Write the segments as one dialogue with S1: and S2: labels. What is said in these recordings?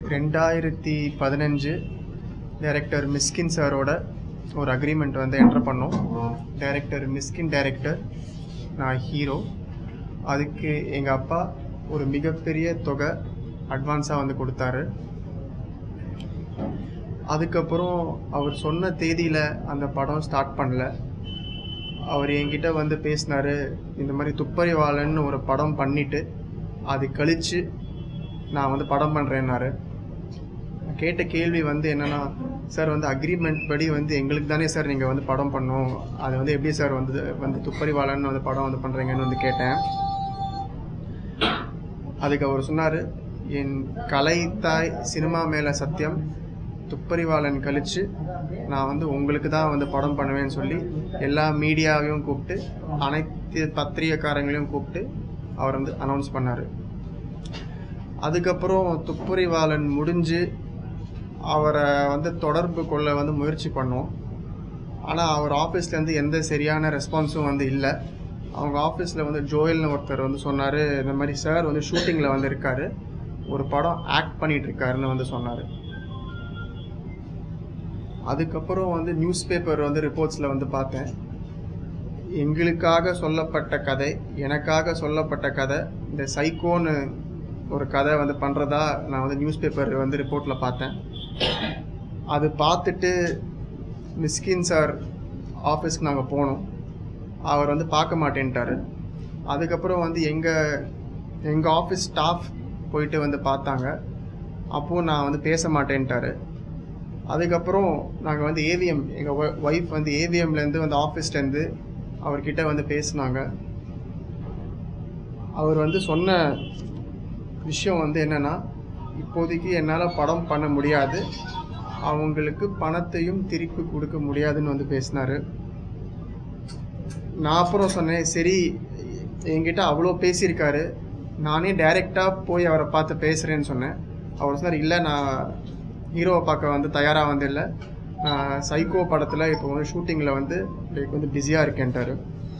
S1: ரெண்டாயிரத்தி பதினஞ்சு டைரக்டர் மிஸ்கின் சாரோட ஒரு அக்ரிமெண்ட் வந்து என்டர் பண்ணோம் டைரக்டர் மிஸ்கின் டைரக்டர் நான் ஹீரோ அதுக்கு எங்கள் அப்பா ஒரு மிகப்பெரிய தொகை அட்வான்ஸாக வந்து கொடுத்தாரு அதுக்கப்புறம் அவர் சொன்ன தேதியில் அந்த படம் ஸ்டார்ட் பண்ணல அவர் என்கிட்ட வந்து பேசினார் இந்த மாதிரி துப்பறிவாளன்னு ஒரு படம் பண்ணிவிட்டு அது கழித்து நான் வந்து படம் பண்ணுறேன்னாரு நான் கேட்ட கேள்வி வந்து என்னென்னா சார் வந்து அக்ரிமெண்ட் படி வந்து எங்களுக்கு தானே சார் நீங்கள் வந்து படம் பண்ணணும் அது வந்து எப்படி சார் வந்து வந்து துப்பறிவாளன் வந்து படம் வந்து பண்ணுறீங்கன்னு வந்து கேட்டேன் அதுக்கு அவர் சொன்னார் என் கலை தாய் சினிமா மேலே சத்தியம் துப்பறிவாளன் கழித்து நான் வந்து உங்களுக்கு தான் வந்து படம் பண்ணுவேன்னு சொல்லி எல்லா மீடியாவையும் கூப்பிட்டு அனைத்து பத்திரிகைக்காரங்களையும் கூப்பிட்டு அவர் வந்து அனௌன்ஸ் பண்ணார் அதுக்கப்புறம் துப்பறிவாளன் முடிஞ்சு அவரை வந்து தொடர்பு கொள்ள வந்து முயற்சி பண்ணோம் ஆனால் அவர் ஆஃபீஸ்லேருந்து எந்த சரியான ரெஸ்பான்ஸும் வந்து இல்லை அவங்க ஆஃபீஸில் வந்து ஜோயல்னு ஒருத்தர் வந்து சொன்னார் இந்த மாதிரி சார் வந்து ஷூட்டிங்கில் வந்து இருக்கார் ஒரு படம் ஆக்ட் பண்ணிட்டு இருக்காருன்னு வந்து சொன்னார் அதுக்கப்புறம் வந்து நியூஸ் பேப்பர் வந்து ரிப்போர்ட்ஸில் வந்து பார்த்தேன் எங்களுக்காக சொல்லப்பட்ட கதை எனக்காக சொல்லப்பட்ட கதை இந்த சைக்கோன்னு ஒரு கதை வந்து பண்ணுறதா நான் வந்து நியூஸ் பேப்பர் வந்து ரிப்போர்ட்டில் பார்த்தேன் அது பார்த்துட்டு மிஸ்கின் சார் ஆஃபீஸ்க்கு நாங்கள் போனோம் அவர் வந்து பார்க்க மாட்டேன்ட்டார் அதுக்கப்புறம் வந்து எங்கள் எங்கள் ஆஃபீஸ் ஸ்டாஃப் போயிட்டு வந்து பார்த்தாங்க அப்போது நான் வந்து பேச மாட்டேன்ட்டார் அதுக்கப்புறம் நாங்கள் வந்து ஏவிஎம் எங்கள் ஒய்ஃப் வந்து ஏவிஎம்லேருந்து வந்து ஆஃபீஸ்லேருந்து அவர்கிட்ட வந்து பேசினாங்க அவர் வந்து சொன்ன விஷயம் வந்து என்னென்னா இப்போதைக்கு என்னால் படம் பண்ண முடியாது அவங்களுக்கு பணத்தையும் திருப்பி கொடுக்க முடியாதுன்னு வந்து பேசினார் நான் அப்புறம் சொன்னேன் சரி என்கிட்ட அவ்வளோ பேசியிருக்காரு நானே டைரெக்டாக போய் அவரை பார்த்து பேசுகிறேன்னு சொன்னேன் அவர் சொன்னார் இல்லை நான் ஹீரோவை பார்க்க வந்து தயாராக வந்து இல்லை நான் சைக்கோ படத்தில் இப்போ வந்து ஷூட்டிங்கில் வந்து லைக் வந்து பிஸியாக இருக்கேன்ட்டாரு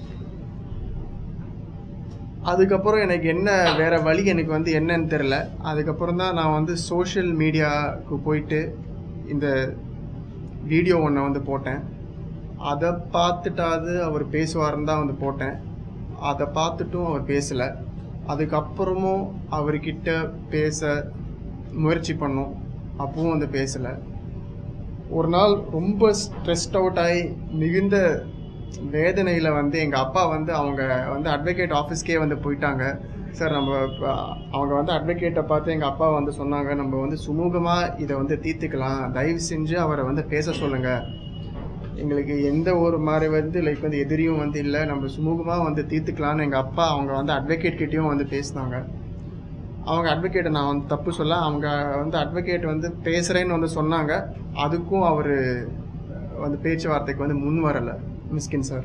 S1: அதுக்கப்புறம் எனக்கு என்ன வேறு வழி எனக்கு வந்து என்னன்னு தெரில அதுக்கப்புறம் தான் நான் வந்து சோஷியல் மீடியாவுக்கு போயிட்டு இந்த வீடியோ ஒன்றை வந்து போட்டேன் அதை பார்த்துட்டாது அவர் பேசுவாருன்னு தான் வந்து போட்டேன் அதை பார்த்துட்டும் அவர் பேசலை அதுக்கப்புறமும் அவர்கிட்ட பேச முயற்சி பண்ணோம் அப்பவும் வந்து பேசலை ஒரு நாள் ரொம்ப ஸ்ட்ரெஸ்ட் அவுட் ஆகி மிகுந்த வேதனையில் வந்து எங்கள் அப்பா வந்து அவங்க வந்து அட்வொகேட் ஆஃபீஸ்க்கே வந்து போயிட்டாங்க சார் நம்ம இப்ப அவங்க வந்து அட்வொகேட்டை பார்த்து எங்கள் அப்பா வந்து சொன்னாங்க நம்ம வந்து சுமூகமாக இதை வந்து தீர்த்துக்கலாம் தயவு செஞ்சு அவரை வந்து பேச சொல்லுங்கள் எங்களுக்கு எந்த ஒரு மாதிரி வந்து லைக் வந்து எதிரியும் வந்து இல்லை நம்ம சுமூகமாக வந்து தீர்த்துக்கலாம்னு எங்கள் அப்பா அவங்க வந்து அட்வொகேட் கிட்டேயும் வந்து பேசினாங்க அவங்க அட்வொகேட்டை நான் வந்து தப்பு சொல்ல அவங்க வந்து அட்வொகேட் வந்து பேசுகிறேன்னு வந்து சொன்னாங்க அதுக்கும் அவர் வந்து பேச்சுவார்த்தைக்கு வந்து முன் வரலை மிஸ்கின் சார்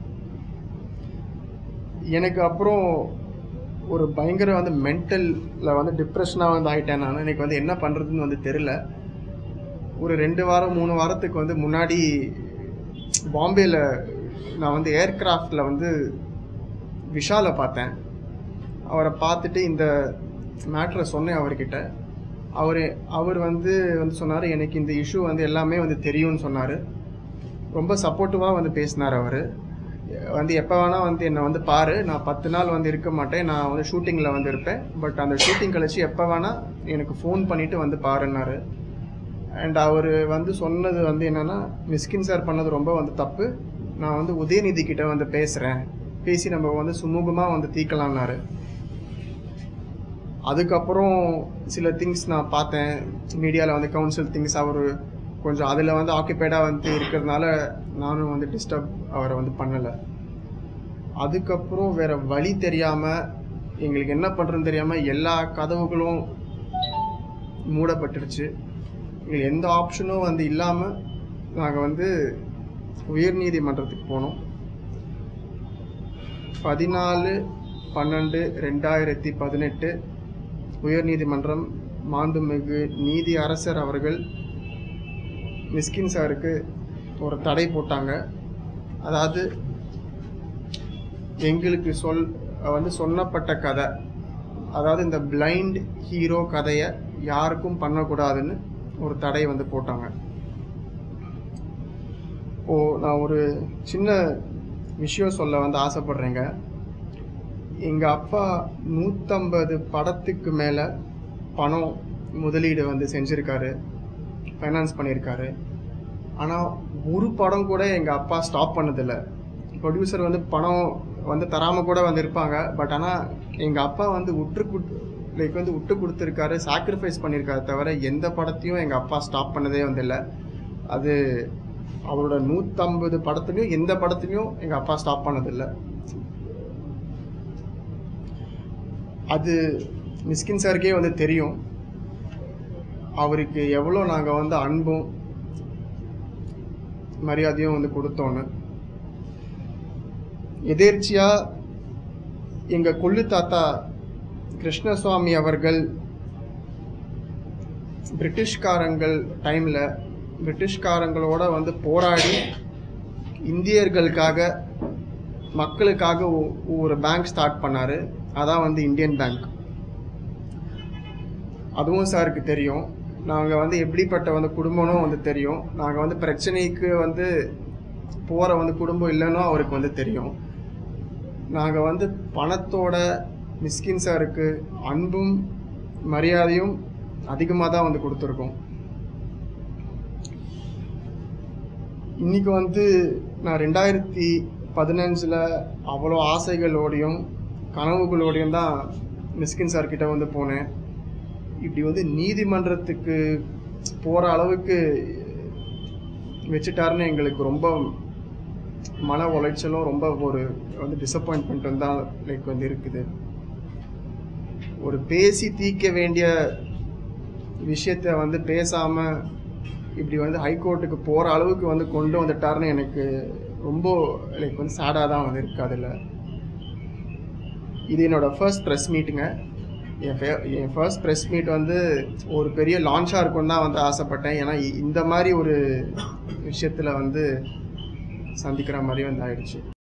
S1: எனக்கு அப்புறம் ஒரு பயங்கர வந்து மென்டலில் வந்து டிப்ரெஷனாக வந்து ஆகிட்டேன் நான் எனக்கு வந்து என்ன பண்ணுறதுன்னு வந்து தெரில ஒரு ரெண்டு வாரம் மூணு வாரத்துக்கு வந்து முன்னாடி பாம்பேயில் நான் வந்து ஏர்கிராஃப்டில் வந்து விஷாலை பார்த்தேன் அவரை பார்த்துட்டு இந்த மேட்ரை சொன்னேன் அவர்கிட்ட அவர் அவர் வந்து வந்து சொன்னார் எனக்கு இந்த இஷ்யூ வந்து எல்லாமே வந்து தெரியும்னு சொன்னார் ரொம்ப சப்போர்ட்டிவாக வந்து பேசினார் அவர் வந்து எப்போ வேணால் வந்து என்னை வந்து பாரு நான் பத்து நாள் வந்து இருக்க மாட்டேன் நான் வந்து ஷூட்டிங்கில் வந்து இருப்பேன் பட் அந்த ஷூட்டிங் கழிச்சு எப்போ வேணால் எனக்கு ஃபோன் பண்ணிவிட்டு வந்து பாருன்னாரு அண்ட் அவர் வந்து சொன்னது வந்து என்னென்னா மிஸ்கின் சார் பண்ணது ரொம்ப வந்து தப்பு நான் வந்து உதயநிதி கிட்ட வந்து பேசுகிறேன் பேசி நம்ம வந்து சுமூகமாக வந்து தீர்க்கலாம்னாரு அதுக்கப்புறம் சில திங்ஸ் நான் பார்த்தேன் மீடியாவில் வந்து கவுன்சில் திங்ஸ் அவர் கொஞ்சம் அதில் வந்து ஆக்கியபைடாக வந்து இருக்கிறதுனால நானும் வந்து டிஸ்டர்ப் அவரை வந்து பண்ணலை அதுக்கப்புறம் வேறு வழி தெரியாமல் எங்களுக்கு என்ன பண்ணுறதுன்னு தெரியாமல் எல்லா கதவுகளும் மூடப்பட்டுருச்சு எங்களுக்கு எந்த ஆப்ஷனும் வந்து இல்லாமல் நாங்கள் வந்து உயர்நீதிமன்றத்துக்கு போனோம் பதினாலு பன்னெண்டு ரெண்டாயிரத்தி பதினெட்டு உயர்நீதிமன்றம் மாண்புமிகு நீதி அரசர் அவர்கள் மிஸ்கின் சாருக்கு ஒரு தடை போட்டாங்க அதாவது எங்களுக்கு சொல் வந்து சொன்னப்பட்ட கதை அதாவது இந்த பிளைண்ட் ஹீரோ கதையை யாருக்கும் பண்ணக்கூடாதுன்னு ஒரு தடை வந்து போட்டாங்க ஓ நான் ஒரு சின்ன விஷயம் சொல்ல வந்து ஆசைப்படுறேங்க எங்கள் அப்பா நூற்றம்பது படத்துக்கு மேலே பணம் முதலீடு வந்து செஞ்சுருக்காரு ஃபைனான்ஸ் பண்ணியிருக்காரு ஆனால் ஒரு படம் கூட எங்கள் அப்பா ஸ்டாப் பண்ணதில்லை ப்ரொடியூசர் வந்து பணம் வந்து தராமல் கூட வந்து இருப்பாங்க பட் ஆனால் எங்கள் அப்பா வந்து உற்று குட் லைக் வந்து விட்டு கொடுத்துருக்காரு சாக்ரிஃபைஸ் பண்ணியிருக்காரு தவிர எந்த படத்தையும் எங்கள் அப்பா ஸ்டாப் பண்ணதே வந்து இல்லை அது அவரோட நூற்றம்பது படத்துலையும் எந்த படத்துலையும் எங்கள் அப்பா ஸ்டாப் பண்ணதில்லை அது மிஸ்கின் சாருக்கே வந்து தெரியும் அவருக்கு எவ்வளோ நாங்கள் வந்து அன்பும் மரியாதையும் வந்து கொடுத்தோன்னு எதேர்ச்சியாக எங்கள் கொள்ளு தாத்தா கிருஷ்ணசுவாமி அவர்கள் பிரிட்டிஷ்காரங்கள் டைமில் பிரிட்டிஷ்காரங்களோட வந்து போராடி இந்தியர்களுக்காக மக்களுக்காக ஒ- ஒரு பேங்க் ஸ்டார்ட் பண்ணார் அதான் வந்து இந்தியன் பேங்க் அதுவும் சாருக்கு தெரியும் நாங்கள் வந்து எப்படிப்பட்ட வந்து குடும்பம்னும் வந்து தெரியும் நாங்கள் வந்து பிரச்சனைக்கு வந்து போகிற வந்து குடும்பம் இல்லைன்னு அவருக்கு வந்து தெரியும் நாங்கள் வந்து பணத்தோட மிஸ்கின் சாருக்கு அன்பும் மரியாதையும் அதிகமாக தான் வந்து கொடுத்துருக்கோம் இன்னைக்கு வந்து நான் ரெண்டாயிரத்தி பதினஞ்சில் அவ்வளோ ஆசைகளோடையும் கனவுகளோடையும் தான் மிஸ்கின் சார்கிட்ட வந்து போனேன் இப்படி வந்து நீதிமன்றத்துக்கு போகிற அளவுக்கு வச்சுட்டாருன்னு எங்களுக்கு ரொம்ப மன உளைச்சலும் ரொம்ப ஒரு வந்து டிசப்பாயின்மெண்ட்டும் தான் லைக் வந்து இருக்குது ஒரு பேசி தீர்க்க வேண்டிய விஷயத்த வந்து பேசாமல் இப்படி வந்து ஹைகோர்ட்டுக்கு போகிற அளவுக்கு வந்து கொண்டு வந்துட்டாருன்னு எனக்கு ரொம்ப லைக் வந்து சேடாக தான் வந்து இருக்கு அதில் இது என்னோட ஃபர்ஸ்ட் ப்ரெஸ் மீட்டுங்க என் ஃபே என் ஃபர்ஸ்ட் ப்ரெஸ் மீட் வந்து ஒரு பெரிய லான்ச்சாக இருக்கும்னு தான் வந்து ஆசைப்பட்டேன் ஏன்னா இ- இந்த மாதிரி ஒரு விஷயத்தில் வந்து சந்திக்கிற மாதிரி வந்து ஆயிடுச்சு